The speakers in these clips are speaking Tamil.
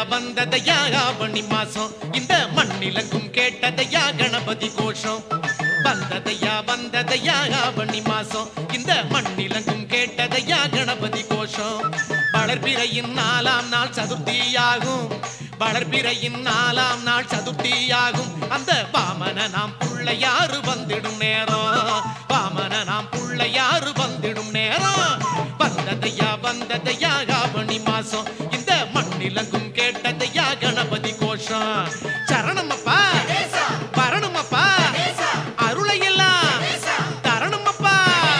வந்ததையா ஆவணி மாசம் இந்த மண்ணிலங்கும் கேட்டதையா கணபதி கோஷம் வந்ததையா வந்ததையா ஆவணி மாசம் இந்த மண்ணிலங்கும் கேட்டதையா கணபதி கோஷம் வளர்பிறையின் நாலாம் நாள் சதுர்த்தியாகும் வளர்பிறையின் நாலாம் நாள் சதுர்த்தியாகும் அந்த பாமன நாம் புள்ளையாறு வந்திடும் நேரம் பாமன நாம் புள்ளையாறு வந்திடும் நேரம் வந்ததையா வந்ததையா ஆவணி மாசம் இந்த மண்ணிலங்கும் கேட்டதையா கணபதி கோஷம் சரணமப்பா வரணுமப்பா அருளையெல்லாம் தரணுமப்பா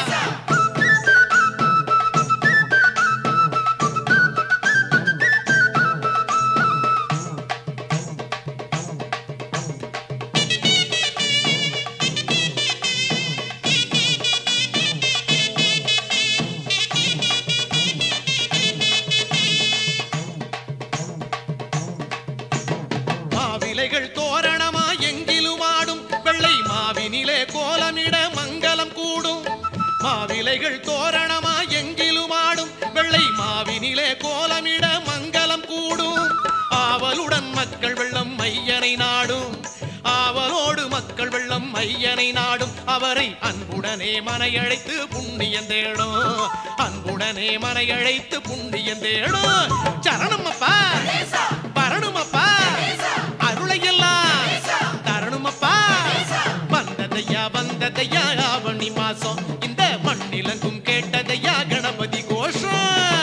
மாவிலைகள் தோரணமா எங்கிலும் ஆடும் வெள்ளை மாவினிலே கோலமிட மங்களம் கூடும் மாவிலைகள் தோரணமா எங்கிலும் ஆடும் வெள்ளை மாவினிலே கோலமிட மங்களம் கூடும் ஆவலுடன் மக்கள் வெள்ளம் மையனை நாடும் ஆவலோடு மக்கள் வெள்ளம் மையனை நாடும் அவரை அன்புடனே மனையழைத்து புண்ணியம் தேடும் அன்புடனே மனையழைத்து புண்ணியம் தேடும் சரணமப்பா வரணுமப்பா அருளையெல்லாம் தரணுமப்பா வந்ததையா வந்ததையா ஆவணி மாசம் இந்த மண்ணிலங்கும் கேட்டதையா கணபதி கோஷம்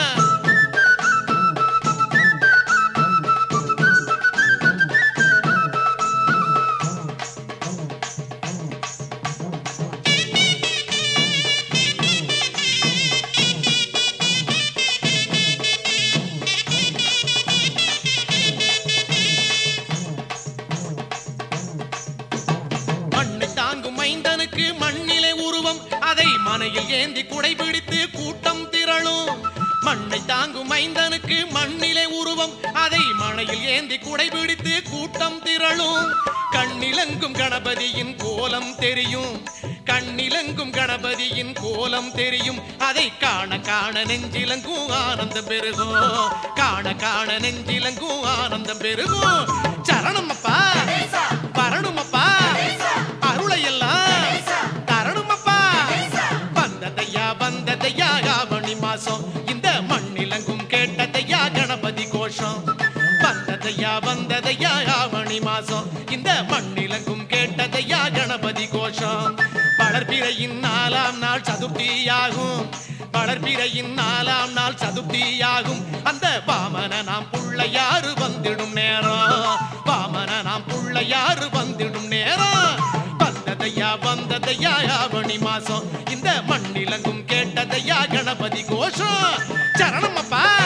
மண்ணை தாங்கும் மைந்தனுக்கு மண்ணிலே உருவம் அதை மனையில் ஏந்தி குடைபிடித்து கூட்டம் திரளும் மண்ணை தாங்கும் மைந்தனுக்கு மண்ணிலே உருவம் அதை மனையில் ஏந்தி குடைபிடித்து கூட்டம் திரளும் கண்ணிலங்கும் கணபதியின் கோலம் தெரியும் கண்ணிலங்கும் கணபதியின் கோலம் தெரியும் அதை காண காண நெஞ்சிலங்கும் ஆனந்தம் பெருகும் காண காண நெஞ்சிலங்கும் ஆனந்தம் பெருகும் சரணமப்பா வரணுமப்பா அருளையெல்லாம் தரணுமப்பா வந்ததையா வந்ததையா ஆவணி மாசம் இந்த மண்ணிலங்கும் கேட்டதையா கணபதி கோஷம் வந்ததையா வந்ததையா ஆவணி மாசம் இந்த மண்ணிலங்கும் கேட்டதையா கணபதி கோஷம் வளர்பிறையின் நாலாம் நாள் சதுர்த்தியாகும் வளர்பிறையின் நாலாம் நாள் சதுர்த்தியாகும் அந்த வாமன நாம் புள்ளையாறு வந்திடும் நேரம் வாமன நாம் புள்ளையாறு வந்திடும் நேரம் வந்ததையா வந்ததையா ஆவணி மாசம் இந்த மண்ணிலங்கும் கேட்டதையா கணபதி கோஷம் சரணமப்பா